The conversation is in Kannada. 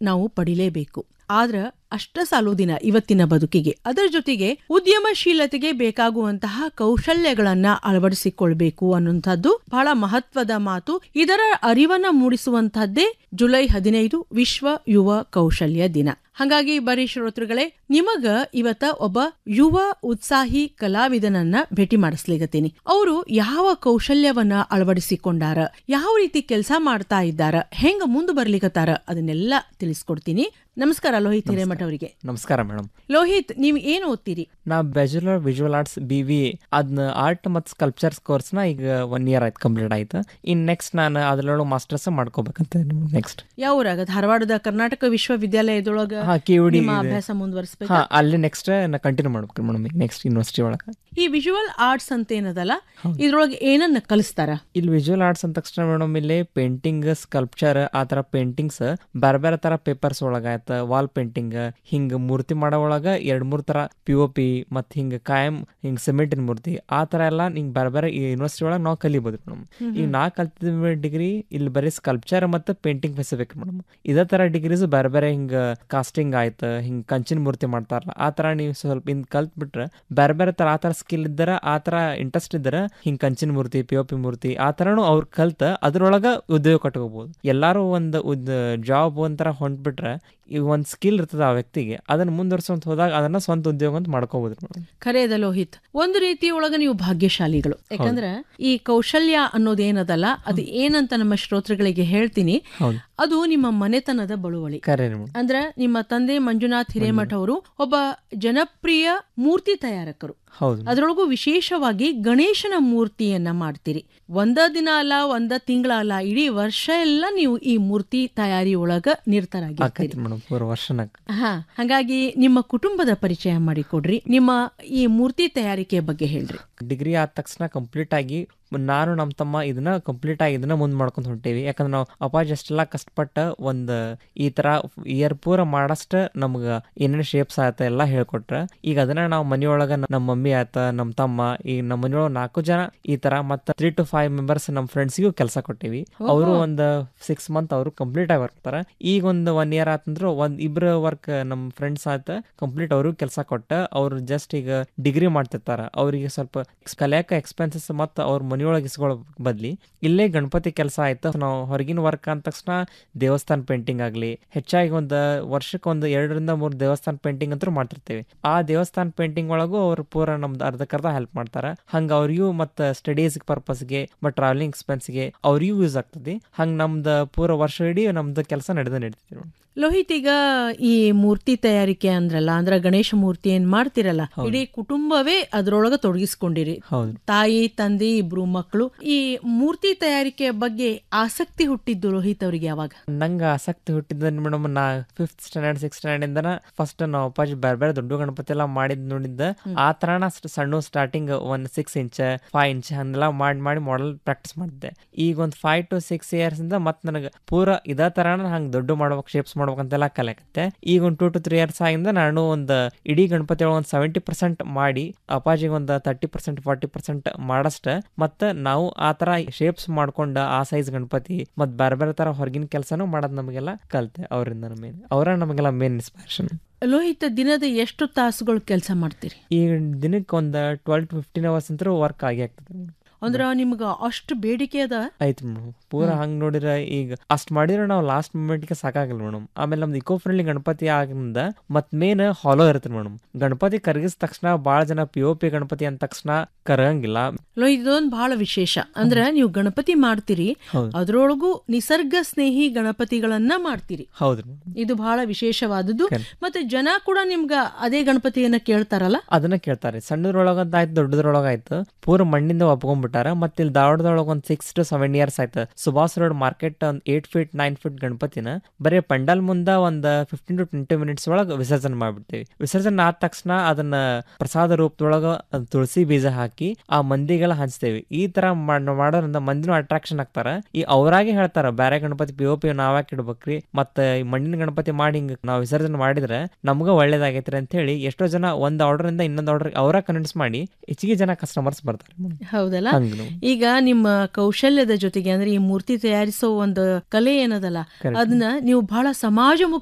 ನಾವು ಪಡಿಲೇಬೇಕು ಆದ್ರ ಅಷ್ಟ ಸಾಲುದಿನ ಇವತ್ತಿನ ಬದುಕಿಗೆ ಅದರ ಜೊತೆಗೆ ಉದ್ಯಮಶೀಲತೆಗೆ ಬೇಕಾಗುವಂತಹ ಕೌಶಲ್ಯಗಳನ್ನ ಅಳವಡಿಸಿಕೊಳ್ಬೇಕು ಅನ್ನುವಂಥದ್ದು ಬಹಳ ಮಹತ್ವದ ಮಾತು ಇದರ ಅರಿವನ್ನ ಮೂಡಿಸುವಂತಹದ್ದೇ ಜುಲೈ ಹದಿನೈದು ವಿಶ್ವ ಯುವ ಕೌಶಲ್ಯ ದಿನ ಹಾಗಾಗಿ ಬರೀ ಶ್ರೋತೃಗಳೇ ನಿಮಗ ಇವತ್ತ ಒಬ್ಬ ಯುವ ಉತ್ಸಾಹಿ ಕಲಾವಿದನನ್ನ ಭೇಟಿ ಮಾಡಿಸ್ಲಿಗತ್ತೀನಿ ಅವರು ಯಾವ ಕೌಶಲ್ಯವನ್ನ ಅಳವಡಿಸಿಕೊಂಡಾರ ಯಾವ ರೀತಿ ಕೆಲಸ ಮಾಡ್ತಾ ಇದ್ದಾರ ಹೆಂಗ ಮುಂದೆ ಬರ್ಲಿಕತ್ತಾರ ಅದನ್ನೆಲ್ಲ ತಿಳಿಸ್ಕೊಡ್ತೀನಿ ನಮಸ್ಕಾರ ಲೋಹಿತ್ ಹಿರೇಮಠ ಅವರಿಗೆ ನಮಸ್ಕಾರ ಮೇಡಮ್ ಲೋಹಿತ್ ನೀವು ಏನು ಓದ್ತೀರಿ ನಾ bachelor visual arts B V ಅದನ್ನ ಆರ್ಟ್ ಮತ್ತು ಸ್ಕಲ್ಪ್ಚರ್ಸ್ ಕೋರ್ಸ್ನ ಈಗ ಒನ್ ಇಯರ್ ಆಯ್ತು ಕಂಪ್ಲೀಟ್ ಆಯ್ತು ಇನ್ ನೆಕ್ಸ್ಟ್ ನಾನು ಅದ್ರೊಳಗೆ ಮಾಸ್ಟರ್ಸ್ ಮಾಡ್ಕೋಬೇಕಂತ ನೆಕ್ಸ್ಟ್ ಯಾವ ಊರಾಗ ಧಾರವಾಡದ ಕರ್ನಾಟಕ ವಿಶ್ವವಿದ್ಯಾಲಯದೊಳಗ ಹಾ ಕೆ ಯು ಡಿ ನಿಮ್ಮ ಅಭ್ಯಾಸ ಮುಂದುವರಿಸಬೇಕು ಹಾ ಅಲ್ಲಿ ನೆಕ್ಸ್ಟ್ ನಾ ಕಂಟಿನ್ಯೂ ಮಾಡ್ಬೇಕು ಮೇಡಮ್ ನೆಕ್ಸ್ಟ್ ಯೂನಿವರ್ಸಿಟಿ ಒಳಗೆ ಈ ವಿಜುವಲ್ ಆರ್ಟ್ಸ್ ಅಂತ ಏನದಲ್ಲ ಇದ್ರೊಳಗೆ ಏನನ್ನ ಕಲಿಸ್ತಾರ ಇಲ್ಲಿ ವಿಜುವಲ್ ಆರ್ಟ್ಸ್ ಅಂದ ತಕ್ಷಣ ಮೇಡಮ್ ಇಲ್ಲಿ ಪೇಂಟಿಂಗ್ ಸ್ಕಲ್ಪ್ಚರ್ ಆ ತರ ಪೇಂಟಿಂಗ್ಸ್ ಬೇರೆ ಬೇರೆ ತರ ಪೇಪರ್ಸ್ ಒಳಗ ಆಯ್ತ ವಾಲ್ ಪೇಂಟಿಂಗ್ ಹಿಂಗ ಮೂರ್ತಿ ಮಾಡೋ ಒಳಗ ಎರಡ್ ಮೂರ್ ತರ ಪಿ ಒ ಪಿ ಮತ್ ಹಿಂಗ ಕಾಯಂ ಹಿಂಗ್ ಸಿಮೆಂಟಿನ ಮೂರ್ತಿ ಆ ತರ ಎಲ್ಲ ಹಿಂಗ್ ಬೇರೆ ಬೇರೆ ಯೂನಿವರ್ಸಿಟಿ ಒಳಗೆ ನಾವು ಕಲಿಬಹುದು ಮೇಡಮ್ ಈಗ ನಾ ಕಲ್ತಿದ್ದ ಡಿಗ್ರಿ ಇಲ್ಲಿ ಬರೀ ಸ್ಕಲ್ಪ್ಚರ್ ಮತ್ತು ಪೇಂಟಿಂಗ್ ಸ್ಪೆಸಿಫಿಕ್ ಮೇಡಮ್ ಇದೇ ತರ ಡಿಗ್ರೀಸ್ ಬೇರೆ ಬೇರೆ ಹಿಂಗ ಕಾಸ್ಟಿಂಗ್ ಆಯ್ತು ಹಿಂಗ್ ಕಂಚಿನ ಮೂರ್ತಿ ಮಾಡ್ತಾರಲ್ಲ ಆ ತರ ನೀವು ಸ್ವಲ್ಪ ಹಿಂಗ್ ಕಲ್ತ್ ಬಿಟ್ರೆ ಬೇರೆ ಬೇರೆ ತರ ಆ ತರ ಸ್ಕಿಲ್ ಇದ್ದಾರ ಆ ತರ ಇಂಟ್ರೆಸ್ಟ್ ಇದ್ದಾರ ಹಿಂಗ್ ಕಂಚಿನ ಮೂರ್ತಿ ಪಿ ಒ ಪಿ ಮೂರ್ತಿ ಆ ತರನು ಅವ್ರ ಕಲ್ತ ಅದ್ರೊಳಗ ಉದ್ಯೋಗ ಕಟ್ಕೋಬಹುದು ಎಲ್ಲಾರು ಒಂದು ಉದ್ ಜಾಬ್ ಒಂಥರ ಹೊಂಟ್ಬಿಟ್ರೆ ಈಗ ಒಂದ್ ಸ್ಕಿಲ್ ಇರ್ತದ ಆ ವ್ಯಕ್ತಿಗೆ ಅದನ್ನ ಮುಂದುವರ್ಸಂತ ಹೋದಾಗ ಅದನ್ನ ಸ್ವಂತ ಉದ್ಯೋಗ ಅಂತ ಮಾಡ್ಕೋಬಹುದು ಮೇಡಮ್ ಖರೇದ ಲೋಹಿತ್ ಒಂದು ರೀತಿ ಒಳಗ ನೀವು ಭಾಗ್ಯಶಾಲಿಗಳು ಯಾಕಂದ್ರ ಈ ಕೌಶಲ್ಯ ಅನ್ನೋದೇನದಲ್ಲ ಅದು ಏನಂತ ನಮ್ಮ ಶ್ರೋತೃಗಳಿಗೆ ಹೇಳ್ತೀನಿ ಹೌದು ಅದು ನಿಮ್ಮ ಮನೆತನದ ಬಳುವಳಿ ಕರೆ ಮೇಡಮ್ ಅಂದ್ರ ನಿಮ್ಮ ತಂದೆ ಮಂಜುನಾಥ್ ಹಿರೇಮಠ ಅವರು ಒಬ್ಬ ಜನಪ್ರಿಯ ಮೂರ್ತಿ ತಯಾರಕರು ಹೌದು ಅದರೊಳಗೂ ವಿಶೇಷವಾಗಿ ಗಣೇಶನ ಮೂರ್ತಿಯನ್ನ ಮಾಡ್ತೀರಿ ಒಂದ ದಿನ ಅಲ್ಲ ಒಂದ ತಿಂಗಳ ಅಲ್ಲ ಇಡೀ ವರ್ಷ ಎಲ್ಲ ನೀವು ಈ ಮೂರ್ತಿ ತಯಾರಿ ಒಳಗ ನಿರತರಾಗಿರ್ತೀರಿ ಆಕೈತಿ ಮೇಡಮ್ ಪೂರ ವರ್ಷನಾಗ ಹಾ ಹಾಗಾಗಿ ನಿಮ್ಮ ಕುಟುಂಬದ ಪರಿಚಯ ಮಾಡಿಕೊಡ್ರಿ ನಿಮ್ಮ ಈ ಮೂರ್ತಿ ತಯಾರಿಕೆ ಬಗ್ಗೆ ಹೇಳ್ರಿ ಡಿಗ್ರಿ ಆದ ತಕ್ಷಣ ಕಂಪ್ಲೀಟ್ ಆಗಿ ನಾನು ನಮ್ಮ ತಮ್ಮ ಇದನ್ನ ಕಂಪ್ಲೀಟ್ ಆಗಿ ಇದನ್ನ ಮುಂದ್ ಮಾಡ್ಕೊಂತ ಹೊಂಟೇವಿ ಯಾಕಂದ್ರೆ ನಾವು ಅಪ್ಪಾಜಿ ಅಷ್ಟೆಲ್ಲ ಕಷ್ಟಪಟ್ಟ ಒಂದ್ ಈ ತರ ಇಯರ್ ಪೂರ ಮಾಡಷ್ಟ ನಮ್ಗ ಏನೇನು ಶೇಪ್ಸ್ ಆಯ್ತ ಎಲ್ಲ ಹೇಳ್ಕೊಟ್ರ ಈಗ ಅದನ್ನ ನಾವು ಮನಿಯೊಳಗ ನಮ್ಮ ಮಮ್ಮಿ ಆಯ್ತ ನಮ್ಮ ತಮ್ಮ ಈಗ ನಮ್ಮ ಮನಿಯೊಳಗ ನಾಲ್ಕು ಜನ ಈ ತರ ಮತ್ತ ತ್ರೀ ಟು ಫೈವ್ ಮೆಂಬರ್ಸ್ ನಮ್ಮ ಫ್ರೆಂಡ್ಸ್ಗೂ ಕೆಲಸ ಕೊಟ್ಟಿವಿ ಅವರು ಒಂದ್ ಸಿಕ್ಸ್ ಮಂತ್ ಅವರು ಕಂಪ್ಲೀಟ್ ಆಗಿ ವರ್ಕ್ತಾರ ಈಗ ಒಂದ್ ಒನ್ ಇಯರ್ ಆತಂದ್ರ ಒಂದ್ ಇಬ್ರ ವರ್ಕ್ ನಮ್ಮ ಫ್ರೆಂಡ್ಸ್ ಆಯ್ತ ಕಂಪ್ಲೀಟ್ ಅವರು ಕೆಲಸ ಕೊಟ್ಟ ಅವ್ರು ಜಸ್ಟ್ ಈಗ ಡಿಗ್ರಿ ಮಾಡ್ತಿರ್ತಾರ ಅವ್ರಿಗೆ ಸ್ವಲ್ಪ ಕಲಿಯಾಕ ಎಕ್ಸ್ಪೆನ್ಸಸ್ ಮತ್ತ ಅವ್ರ ಮನಿಯೊಳಗೆ ಇಸ್ಕೊಳ್ಳೋ ಬದ್ಲಿ ಇಲ್ಲೇ ಗಣಪತಿ ಕೆಲಸ ಆಯ್ತು ನಾವು ಹೊರಗಿನ ವರ್ಕ್ ಅಂದ ತಕ್ಷಣ ದೇವಸ್ಥಾನ ಪೇಂಟಿಂಗ್ ಆಗ್ಲಿ ಹೆಚ್ಚಾಗಿ ಒಂದು ವರ್ಷಕ್ಕೆ ಒಂದು ಎರಡರಿಂದ ಮೂರು ದೇವಸ್ಥಾನ ಪೇಂಟಿಂಗ್ ಅಂತೂ ಮಾಡ್ತಿರ್ತೇವೆ ಆ ದೇವಸ್ಥಾನ ಪೇಂಟಿಂಗ್ ಒಳಗೂ ಅವ್ರು ಪೂರ ನಮ್ದು ಅರ್ಧಕ್ಕರ್ಧ ಹೆಲ್ಪ್ ಮಾಡ್ತಾರ ಹಂಗ ಅವ್ರಿಗೂ ಮತ್ತು ಸ್ಟಡೀಸ್ ಪರ್ಪಸ್ಗೆ ಮತ್ತು ಟ್ರಾವೆಲಿಂಗ್ ಎಕ್ಸ್ಪೆನ್ಸ್ಗೆ ಅವ್ರಿಗೂ ಯೂಸ್ ಆಗ್ತದೆ ಹಂಗ ನಮ್ದು ಪೂರ ವರ್ಷ ಇಡೀ ನಮ್ದು ಕೆಲಸ ನಡೆದ ನಡೀತದೆ ಲೋಹಿತ್ ಈಗ ಈ ಮೂರ್ತಿ ತಯಾರಿಕೆ ಅಂದ್ರಲ್ಲ ಅಂದ್ರ ಗಣೇಶ ಮೂರ್ತಿ ಏನ್ ಮಾಡ್ತಿರಲ್ಲ ಇಡೀ ಕುಟುಂಬವೇ ಅದ್ರೊಳಗ ತೊಡಗಿಸ್ಕೊಂಡಿರಿ ಹೌದು ತಾಯಿ ತಂದೆ ಇಬ್ರು ಮಕ್ಕಳು ಈ ಮೂರ್ತಿ ತಯಾರಿಕೆಯ ಬಗ್ಗೆ ಆಸಕ್ತಿ ಹುಟ್ಟಿದ್ದು ಲೋಹಿತ್ ಅವರಿಗೆ ಯಾವಾಗ ನಂಗೆ ಆಸಕ್ತಿ ಹುಟ್ಟಿದ ಮೇಡಮ್ ನಾ ಫಿಫ್ತ್ ಸ್ಟ್ಯಾಂಡರ್ಡ್ ಸಿಕ್ಸ್ ಸ್ಟ್ಯಾಂಡರ್ಡ್ ಇಂದನ ಫಸ್ಟ್ ನಾವು ಅಪ್ಪಾಜಿ ಬೇರೆ ಬೇರೆ ದೊಡ್ಡ ಗಣಪತಿ ಎಲ್ಲ ಮಾಡಿದ್ ನೋಡಿದ್ದ ಆ ತರನ ಸ್ಟ್- ಸಣ್ಣ ಸ್ಟಾರ್ಟಿಂಗ್ ಒಂದ್ ಸಿಕ್ಸ್ ಇಂಚ್ ಫೈವ್ ಇಂಚ್ ಹಂಗೆಲ್ಲ ಮಾಡಿ ಮಾಡಿ ಮಾಡೆಲ್ ಪ್ರಾಕ್ಟೀಸ್ ಮಾಡಿದ್ದೆ ಈಗ ಒಂದ್ ಫೈವ್ ಟು ಸಿಕ್ಸ್ ಇಯರ್ಸ್ ಇಂದ ಮತ್ ನನಗೆ ಪೂರ ಇದೇ ತರನ ಹಂಗ್ ದೊಡ್ಡ ಮಾಡ್ಬೇಕು ಶೇಪ್ಸ್ ಮಾಡ್ಬೇಕಂತೆಲ್ಲ ಕಲಿಯಕತ್ತೆ ಈಗ ಒಂದ್ ಟೂ ಟು ತ್ರೀ ಇಯರ್ಸ್ ಆಗಿಂದ ನಾನು ಒಂದು ಇಡೀ ಗಣಪತಿ ಒಳಗೆ ಒಂದು ಸೆವೆಂಟಿ ಪರ್ಸೆಂಟ್ ಮಾಡಿ ಅಪ್ಪಾಜಿಗೆ ಒಂದು ತರ್ಟಿ ಪರ್ಸೆಂಟ್ ಫಾರ್ಟಿ ಪರ್ಸೆಂಟ್ ಮಾಡಷ್ಟ ಮತ್ತೆ ನಾವು ಆ ತರ ಶೇಪ್ಸ್ ಮಾಡ್ಕೊಂಡ ಆ ಸೈಜ್ ಗಣಪತಿ ಮತ್ ಬೇರೆ ಬೇರೆ ತರ ಹೊರಗಿನ ಕೆಲಸನೂ ಮಾಡೋದ್ ನಮಗೆಲ್ಲ ಕಲ್ತೆ ಅವರಿಂದ ಮೇನ್ ಅವರ ನಮಗೆಲ್ಲ ಮೇನ್ ಇನ್ಸ್ಪಿರೇಷನ್ ಲೋಹಿತ್ ದಿನದ ಎಷ್ಟು ತಾಸುಗಳು ಕೆಲಸ ಮಾಡ್ತೀರಿ ಈಗ ದಿನಕ್ಕೆ ಒಂದು ಟ್ವೆಲ್ ಟು ಫಿಫ್ಟೀನ್ ಅವರ್ಸ್ ಅಂತೂ ವರ್ಕ್ ಆಗಿ ಆಗ್ತದೆ ಅಂದ್ರ ನಿಮ್ಗ ಅಷ್ಟು ಬೇಡಿಕೆ ಅದ ಆಯ್ತು ಮೇಡಮ್ ಪೂರ ಹಂಗ್ ನೋಡಿದ್ರೆ ಈಗ ಅಷ್ಟ್ ಮಾಡಿದ್ರೆ ನಾವು ಲಾಸ್ಟ್ ಮೂಮೆಂಟ್ಗೆ ಸಾಕಾಗಲ್ಲ ಮೇಡಮ್ ಆಮೇಲೆ ನಮ್ದು ಇಕೋ ಫ್ರೆಂಡ್ಲಿ ಗಣಪತಿ ಆಗಿಂದ ಮತ್ ಮೇನ್ ಹಾಲೋ ಇರುತ್ತೆ ಮೇಡಮ್ ಗಣಪತಿ ಕರಗಿದ ತಕ್ಷಣ ಬಾಳ ಜನ ಪಿ ಒ ಪಿ ಗಣಪತಿ ಅಂದ ತಕ್ಷಣ ಕರಗಂಗಿಲ್ಲ ಲೋಹಿತ್ ಇದೊಂದು ಬಹಳ ವಿಶೇಷ ಅಂದ್ರ ನೀವು ಗಣಪತಿ ಮಾಡ್ತೀರಿ ಹೌದು. ಅದ್ರೊಳಗೂ ನಿಸರ್ಗ ಸ್ನೇಹಿ ಗಣಪತಿಗಳನ್ನ ಮಾಡ್ತೀರಿ ಹೌದು ಮೇಡಮ್ ಇದು ಬಹಳ ವಿಶೇಷವಾದದ್ದು ಕರೆ. ಮತ್ತೆ ಜನ ಕೂಡ ನಿಮ್ಗ ಅದೇ ಗಣಪತಿಯನ್ನ ಕೇಳ್ತಾರಲ್ಲ ಅದನ್ನ ಕೇಳ್ತಾರೆ ಸಣ್ಣದ್ರೊಳಗಂತ ಆಯ್ತು ದೊಡ್ಡದ್ರೊಳಗಾಯ್ತು ಪೂರ ಮಣ್ಣಿಂದ ಒಪ್ಕೊಂಡ್ಬಿಟ್ಟಾರ ಮತ್ತೆ ಇಲ್ಲಿ ಧಾರವಾಡದೊಳಗೆ ಒಂದ್ ಸಿಕ್ಸ್ ಟು ಸೆವೆನ್ ಇಯರ್ಸ್ ಆಯ್ತು ಸುಭಾಷ್ ರೋಡ್ ಮಾರ್ಕೆಟ್ ಒಂದ್ ಏಟ್ ಫೀಟ್ ನೈನ್ ಫೀಟ್ ಗಣಪತಿನ ಬರೀ ಪಂಡಲ್ ಮುಂದ ಒಂದ್ ಫಿಫ್ಟೀನ್ ಟು ಟ್ವೆಂಟಿ ಮಿನಿಟ್ಸ್ ಒಳಗೆ ವಿಸರ್ಜನೆ ಮಾಡ್ಬಿಡ್ತೀವಿ ವಿಸರ್ಜನೆ ಆದ ತಕ್ಷಣ ಅದನ್ನ ಪ್ರಸಾದ ರೂಪದೊಳಗ ಅದ್ ತುಳಸಿ ಬೀಜ ಹಾಕಿ ಆ ಮಂದಿಗೆಲ್ಲ ಹಂಚ್ತೇವಿ ಈ ತರ ಮಾಡ್- ಮಾಡೋದ್ರಿಂದ ಮಂದಿನೂ ಅಟ್ರಾಕ್ಷನ್ ಆಗ್ತಾರ ಈ ಅವ್ರಾಗೆ ಹೇಳ್ತಾರ ಬೇರೆ ಗಣಪತಿ ಪಿ ಒ ಪಿ ನಾವ್ಯಾಕೆ ಇಡ್ಬೇಕ್ರಿ ಮತ್ತೆ ಈ ಮಣ್ಣಿನ ಗಣಪತಿ ಮಾಡಿ ಹಿಂಗ ನಾವು ವಿಸರ್ಜನೆ ಮಾಡಿದ್ರೆ ನಮ್ಗ ಒಳ್ಳೇದಾಗೈತ್ರಿ ಅಂತ ಹೇಳಿ ಎಷ್ಟೋ ಜನ ಒಂದ್ ಆರ್ಡರ್ ಇಂದ ಇನ್ನೊಂದ್ ಆರ್ಡರ್ ಅವರ ಕನ್ವಿನ್ಸ್ ಮಾಡಿ ಹೆಚ್ಚಿಗೆ ಜನ ಕಸ್ಟಮರ್ಸ್ ಬರ್ತಾರೆ ಹೌದಲ್ಲ ಹಂಗ್ ನಾವು. ಈಗ ನಿಮ್ಮ ಕೌಶಲ್ಯದ ಜೊತೆಗೆ ಅಂದ್ರೆ ಈ ಮೂರ್ತಿ ತಯಾರಿಸೋ ಒಂದು ಕಲೆ ಏನದಲ್ಲ Correct. ಅದನ್ನ ನೀವು ಬಹಳ ಸಮಾಜಮುಖಿ